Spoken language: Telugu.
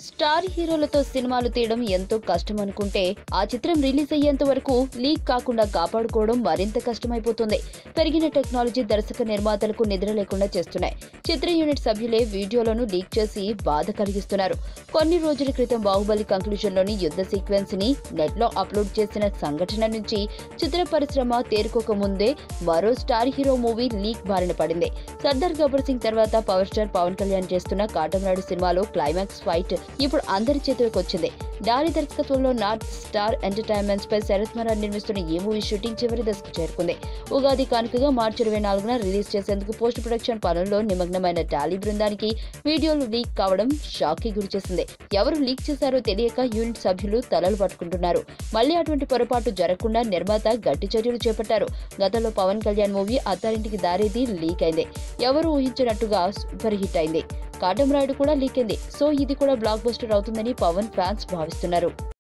స్టార్ హీరోలతో సినిమాలు తీయడం ఎంతో కష్టం అనుకుంటే ఆ చిత్రం రిలీజ్ అయ్యేంత వరకు లీక్ కాకుండా కాపాడుకోవడం మరింత కష్టమైపోతుంది పెరిగిన టెక్నాలజీ దర్శక నిర్మాతలకు నిద్ర లేకుండా చేస్తున్నాయి చిత్ర యూనిట్ సభ్యులే వీడియోలను లీక్ చేసి బాధ కలిగిస్తున్నారు కొన్ని రోజుల క్రితం బాహుబలి కంక్లూజన్ లోని యుద్ధ సీక్వెన్స్ ని నెట్ లో అప్లోడ్ చేసిన సంఘటన నుంచి చిత్ర పరిశ్రమ తేరుకోక ముందే మరో స్టార్ హీరో మూవీ లీక్ బారిన పడింది సర్దార్ గబ్బర్ సింగ్ తర్వాత పవర్ స్టార్ పవన్ కళ్యాణ్ చేస్తున్న కాటమరాడు సినిమాలో క్లైమాక్స్ ఫైట్ ఇప్పుడు అందరి చేతిలోకి వచ్చింది దారి దర్శకత్వంలో నార్త్ స్టార్ ఎంటర్టైన్మెంట్స్ పై శరత్ మరాన్ నిర్మిస్తున్న ఈ మూవీ షూటింగ్ చివరి దశకు చేరుకుంది ఉగాది కానుకగా మార్చి ఇరవై నాలుగున రిలీజ్ చేసేందుకు పోస్ట్ ప్రొడక్షన్ పనుల్లో నిమగ్నమైన టాలీ బృందానికి వీడియోలు లీక్ కావడం షాక్ కి గురిచేసింది ఎవరు లీక్ చేశారో తెలియక యూనిట్ సభ్యులు తలలు పట్టుకుంటున్నారు మళ్లీ అటువంటి పొరపాటు జరగకుండా నిర్మాత గట్టి చర్యలు చేపట్టారు గతంలో పవన్ కళ్యాణ్ మూవీ అత్తారింటికి దారేది లీక్ అయింది ఎవరు ఊహించినట్టుగా సూపర్ హిట్ అయింది కాటం రాయుడు కూడా లీక్ అయింది సో ఇది కూడా బ్లాక్ బస్టర్ అవుతుందని పవన్ ఫ్యాన్స్ భావిస్తున్నారు